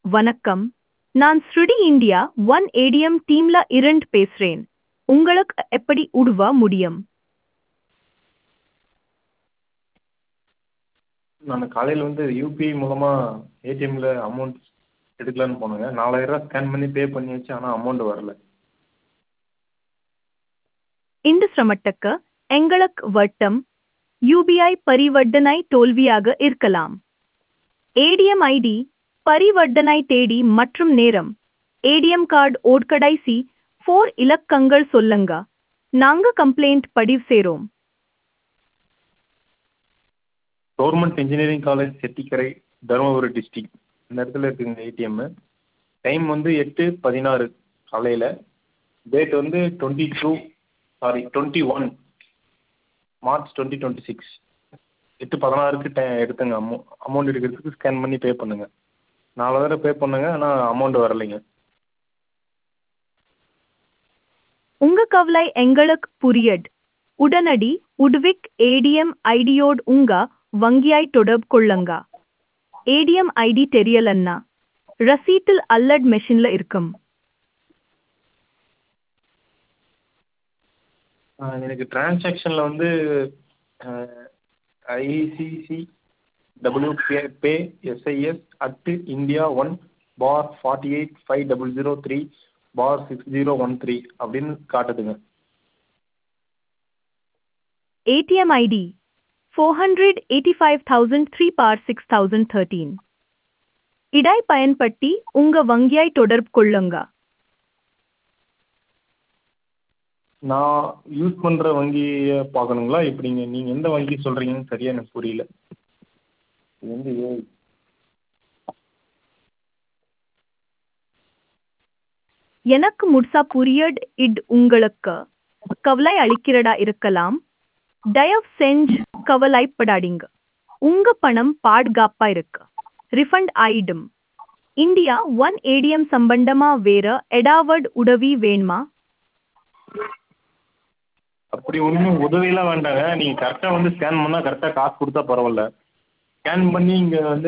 வணக்கம் நான் ஸ்ருடி இந்தியா ஒன் ஏடிஎம் டீம்ல இருந்து பேசுறேன் உங்களுக்கு எப்படி உதவ முடியும் நான் காலையில் வந்து யூபிஐ மூலமாக ஏடிஎம்மில் அமௌண்ட் எடுக்கலான்னு போனேங்க நாலாயிரரூவா ஸ்கேன் பண்ணி பே பண்ணியாச்சு ஆனால் அமௌண்ட் வரல இந்த சிரமத்துக்கு எங்களுக்கு வட்டம் யூபிஐ பரிவர்த்தனை தோல்வியாக இருக்கலாம் ஏடிஎம் ஐடி பரிவர்த்தனை தேதி மற்றும் நேரம் ஏடிஎம் கார்டு ஓட்கடைசி ஃபோர் இலக்கங்கள் சொல்லுங்க நாங்க கம்ப்ளைண்ட் பதிவு செய்றோம் government engineering college Chettikarai Dharmapuri district இந்த இடத்துல இருக்குங்க ஏடிஎம்மு டைம் வந்து எட்டு பதினாறு காலையில் டேட் வந்து twenty two sorry twenty one March twenty twenty six எட்டு பதினாறுக்கு டை எடுத்தேங்க அமௌ அமௌண்ட் எடுக்கிறதுக்கு ஸ்கேன் பண்ணி பே பண்ணேங்க நாலு தடவை பே பண்ணேங்க ஆனால் அமௌண்ட் வரலைங்க உங்க கவலை எங்களுக்கு புரியட் உடனடி உட்விக் ஏடிஎம் ஐடியோடு உங்க வங்கியாய் தொடர்பு கொள்ளுங்க ஏடிஎம் ஐடி தெரியலன்னா ரசீட்டில் அல்லட் மெஷின்ல இருக்கும் ஆ, எனக்கு டிரான்சாக்ஷனில் வந்து ICC W pay pay SIS at India one four forty eight five double zero three four six zero one three அப்படின்னு காட்டுதுங்க ATM ID 485,003 பார் 6013 இடை பயன்படுத்தி உங்க வங்கியாய் தொடர்பு கொள்ளுங்க நான் யூஸ் பண்ணுற வங்கியை பார்க்கணுங்களா எப்படிங்க நீங்கள் எந்த வங்கி சொல்கிறீங்கன்னு சரியாக எனக்கு புரியல இது வந்து ஏ எனக்கு முழுசா புரியட் இட் உங்களுக்கு கவலை அளிக்கிறதா இருக்கலாம் தயவு செஞ்சு கவலைப்படாதீங்க உங்க பணம் பாதுகாப்பா இருக்கு ரிஃபண்ட் ஆயிடும் இந்தியா ஒன் ஏடிஎம் சம்பந்தமா வேற எடாவட் உதவி வேணுமா அப்படி ஒன்றும் உதவியெல்லாம் வேண்டாங்க நீங்கள் கரெக்டாக வந்து ஸ்கேன் பண்ணால் கரெக்டாக காசு கொடுத்தா பரவாயில்ல ஸ்கேன் பண்ணி இங்கே வந்து